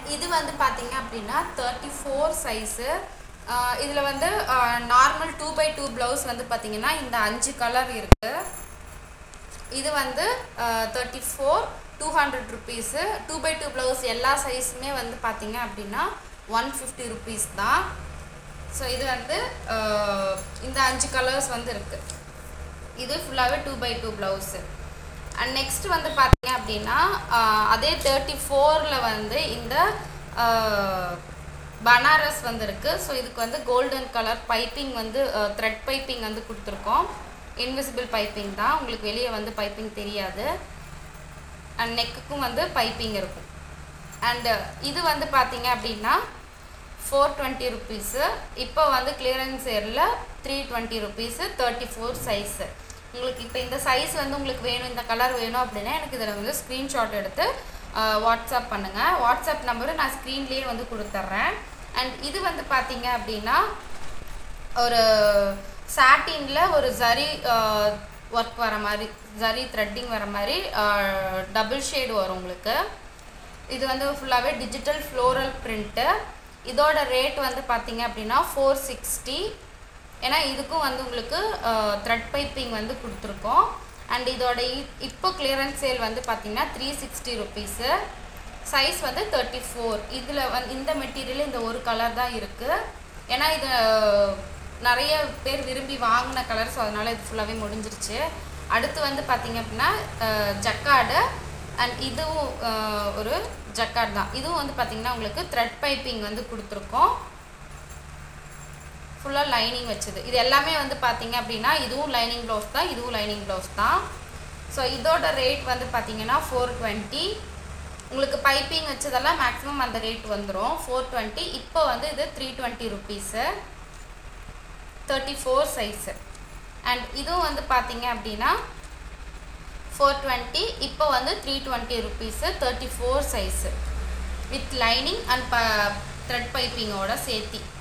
இது வந்து பார்த்தீங்க அப்படின்னா தேர்ட்டி ஃபோர் சைஸு இதில் வந்து normal two by two blouse வந்து பார்த்தீங்கன்னா இந்த அஞ்சு கலர் இருக்குது இது வந்து thirty four two hundred rupees two by two blouse எல்லா சைஸுமே வந்து பார்த்தீங்க அப்படின்னா ஒன் ஃபிஃப்டி ருபீஸ் தான் ஸோ இது வந்து அஹ், இந்த அஞ்சு கலர்ஸ் வந்து இருக்குது இது ஃபுல்லாகவே two by two blouse and next வந்து பார்த்தீங்க அப்படின்னா ஆஹ், அதே தேர்ட்டி ஃபோரில் வந்து இந்த ஆஹ், பனாரஸ் வந்து இருக்குது ஸோ இதுக்கு வந்து கோல்டன் கலர் பைப்பிங் வந்து த்ரெட் பைப்பிங் வந்து கொடுத்துருக்கோம் இன்விசிபிள் பைப்பிங் தான் உங்களுக்கு வெளியே வந்து பைப்பிங் தெரியாது அண்ட் நெக்குக்கும் வந்து பைப்பிங் இருக்கும் அண்டு இது வந்து பார்த்தீங்க அப்படின்னா ஃபோர் டுவெண்ட்டி ருபீஸு இப்போ வந்து கிளியரன்ஸ் ஏரில் three twenty rupees thirty four size உங்களுக்கு இப்போ இந்த சைஸ் வந்து உங்களுக்கு வேணும் இந்த கலர் வேணும் அப்படின்னா எனக்கு இதில் வந்து ஸ்க்ரீன்ஷாட் எடுத்து வாட்ஸ்அப் பண்ணுங்கள் வாட்ஸ்அப் நம்பரு நான் ஸ்க்ரீன்லேயே வந்து கொடுத்துட்றேன் அண்ட் இது வந்து பார்த்தீங்க அப்படின்னா ஒரு சாட்டினில் ஒரு ஜரி ஒர்க் வர மாதிரி ஜரி த்ரெட்டிங் வர மாதிரி டபுள் ஷேடு வரும் உங்களுக்கு இது வந்து ஃபுல்லாகவே டிஜிட்டல் ஃப்ளோரல் பிரிண்ட்டு இதோட ரேட் வந்து பார்த்தீங்க அப்படின்னா ஃபோர் சிக்ஸ்டி ஏன்னா இதுக்கும் வந்து உங்களுக்கு த்ரெட் பைப்பிங் வந்து கொடுத்துருக்கோம் அண்ட் இதோட இ- இப்போ கிளியரன்ஸ் சேல் வந்து பார்த்தீங்கன்னா த்ரீ சிக்ஸ்டி ருபீஸு சைஸ் வந்து தேர்ட்டி ஃபோர் இதில் வந்து இந்த மெட்டீரியல் இந்த ஒரு கலர் தான் இருக்குது ஏன்னா இது நிறைய பேர் விரும்பி வாங்கின கலர் ஸோ அதனால் இது ஃபுல்லாகவே முடிஞ்சிருச்சு அடுத்து வந்து பார்த்தீங்க அப்படின்னா ஜக்காடு அண்ட் இதுவும் அஹ், ஒரு ஜக்கார்ட் தான் இதுவும் வந்து பார்த்தீங்கன்னா உங்களுக்கு த்ரெட் பைப்பிங் வந்து கொடுத்துருக்கோம் ஃபுல்லாக லைனிங் வச்சது இது எல்லாமே வந்து பார்த்தீங்க அப்படின்னா இதுவும் லைனிங் ப்ளவுஸ் தான் இதுவும் லைனிங் ப்ளவுஸ் தான் ஸோ இதோட ரேட் வந்து பார்த்தீங்கன்னா ஃபோர் டுவெண்ட்டி உங்களுக்கு பைப்பிங் வச்சதெல்லாம் மேக்ஸிமம் அந்த ரேட் வந்துடும் ஃபோர் டுவெண்ட்டி இப்போ வந்து இது three twenty rupees thirty four size and இதுவும் வந்து பார்த்தீங்க அப்படின்னா ஃபோர் டுவெண்ட்டி இப்போ வந்து three twenty rupees thirty four size with lining and ப த்ரெட் பைப்பிங்கோட சேர்த்தி